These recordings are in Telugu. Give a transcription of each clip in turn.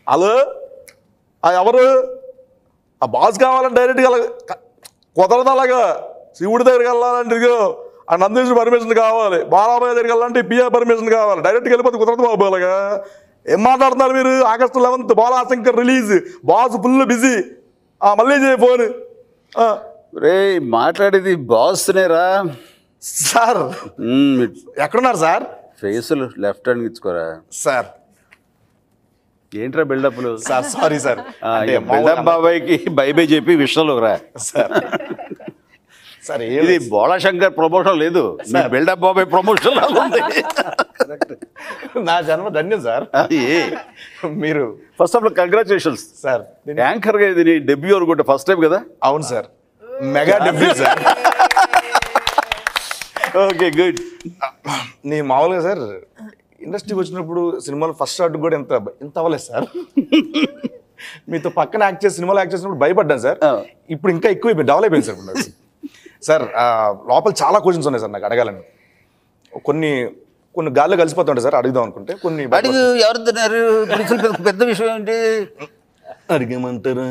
హలో ఆ ఎవరు ఆ బాస్ కావాలని డైరెక్ట్గా అలా క- కుదరదు అలాగా శివుడి దగ్గరికి వెళ్ళాలంటే ఇదిగో ఆ నందీశ్వరి పర్మిషన్ కావాలి బాలాబాయ్ దగ్గరికి వెళ్ళాలంటే పిఏ పర్మిషన్ కావాలి డైరెక్ట్గా వెళ్ళిపోతే కుదరదు బాబు అలాగా ఏం మాట్లాడుతున్నారు మీరు August eleventh Balashankar release boss full busy మళ్ళీ చేయి ఫోన్ రే మాట్లాడేది బాస్నేరా సార్ ఎక్కడున్నారు సార్ ఫేసులు లెఫ్ట్ హ్యాండ్ ఇచ్చుకోరా సార్ ఏంట్రా బిల్డప్లు సార్ సారీ సార్ అంటే బిల్డప్ బాబాయ్కి బై బై చెప్పి విషయంలోకి రా సార్ సార్ ఏం ఇది బోళాశంకర్ ప్రమోషన్ లేదు మీ బిల్డప్ బాబాయ్ ప్రమోషన్ లాగా ఉంది నా జన్మ ధన్యం సార్ అది మీరు first of all congratulations sir యాంకర్గా ఇది నీ డెబ్యూ అనుకుంటే ఫస్ట్ టైం కదా అవును sir mega debut sir okay good నీ మామూలుగా సార్ ఇండస్ట్రీకి వచ్చినప్పుడు సినిమాలు ఫస్ట్ షాట్ కూడా ఎంత ఎంత అవ్వలేదు సార్ మీతో పక్కన యాక్ట్ చేసి సినిమాలో యాక్ట్ చేసినప్పుడు భయపడ్డాను సార్ ఆ. ఇప్పుడు ఇంకా ఎక్కువ డెవలప్ అయింది సార్ ఇప్పుడు నాకు. సార్ ఆ, లోపల చాలా క్వశ్చన్స్ ఉన్నాయి సార్ నాకు అడగాలని కొన్ని కొన్ని గాల్లో కలిసిపోతుంటాయి సార్ అడుగుదాం అనుకుంటే కొన్ని అడుగు ఎవరు తిన్నారు పిలిచిన పెద్ద- పెద్ద విషయం ఏంటి అడిగేమంటారా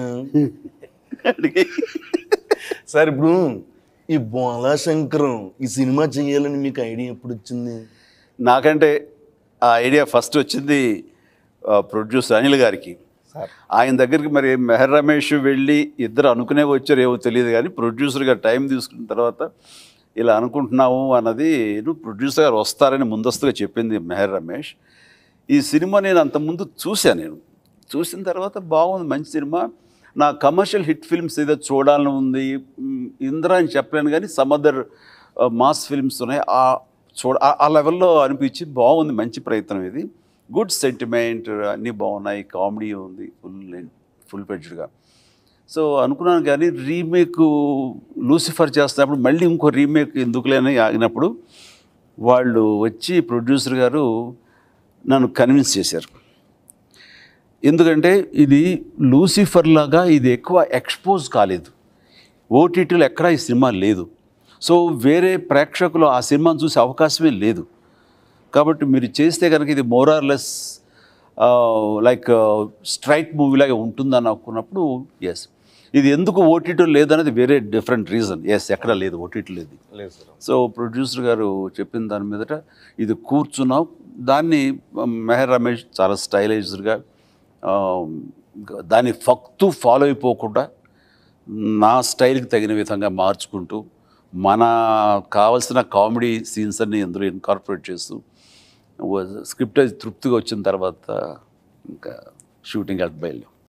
సార్ ఇప్పుడు ఈ బోలా శంకరం ఈ సినిమా చేయాలని మీకు ఐడియా ఎప్పుడు వచ్చింది నాకంటే ఆ ఐడియా ఫస్ట్ వచ్చింది ప్రొడ్యూసర్ అనిల్ గారికి సార్ ఆయన దగ్గరికి మరి మెహర్ రమేష్ వెళ్ళి ఇద్దరు అనుకునే వచ్చారు ఏమో తెలియదు కానీ ప్రొడ్యూసర్గా టైం తీసుకున్న తర్వాత ఇలా అనుకుంటున్నాము అన్నది నువ్వు ప్రొడ్యూసర్ గారు వస్తారని ముందస్తుగా చెప్పింది మెహర్ రమేష్ ఈ సినిమా నేను అంతకుముందు చూశాను నేను చూసిన తర్వాత బాగుంది మంచి సినిమా నా కమర్షియల్ హిట్ ఫిల్మ్స్ ఏదో చూడాలని ఉంది మ్, ఇంద్ర అని చెప్పలేను కానీ సమ్ అదర్ మాస్ ఫిల్మ్స్ ఉన్నాయి ఆ చూడ ఆ- ఆ లెవెల్లో అనిపించి బాగుంది మంచి ప్రయత్నం ఇది గుడ్ సెంటిమెంట్ అన్నీ బాగున్నాయి కామెడీ ఉంది ఫుల్ ఫుల్ పెడ్జ్డ్గా సో అనుకున్నాను కానీ రీమేక్ లూసిఫర్ చేస్తున్నప్పుడు మళ్ళీ ఇంకో రీమేక్ ఎందుకులేని ఆగినప్పుడు వాళ్ళు వచ్చి ప్రొడ్యూసర్ గారు నన్ను కన్విన్స్ చేశారు ఎందుకంటే ఇది లూసిఫర్ లాగా ఇది ఎక్కువ ఎక్స్పోజ్ కాలేదు ఓటీటీలో ఎక్కడా ఈ సినిమా లేదు సో వేరే ప్రేక్షకులు ఆ సినిమాను చూసే అవకాశమే లేదు కాబట్టి మీరు చేస్తే కనుక ఇది మోరార్లెస్ లైక్ స్ట్రైట్ మూవీలాగా ఉంటుందని అనుకున్నప్పుడు ఎస్ ఇది ఎందుకు ఓటీటీ లేదనేది వేరే డిఫరెంట్ రీజన్ ఎస్ ఎక్కడ లేదు ఓటీటీ లేదు లేదు సార్ సో ప్రొడ్యూసర్ గారు చెప్పిన దాని మీదట ఇది కూర్చున్నాం దాన్ని మెహర్ రమేష్ చాలా స్టైలైజ్డ్గా దాన్ని ఫక్తు ఫాలో అయిపోకుండా నా స్టైల్కి తగిన విధంగా మార్చుకుంటూ మన కావలసిన కామెడీ సీన్స్ అన్ని ఇందులో ఇన్కార్పొరేట్ చేస్తూ స్క్రిప్ట్ తృప్తిగా వచ్చిన తర్వాత ఇంకా షూటింగ్ అట్ బయలు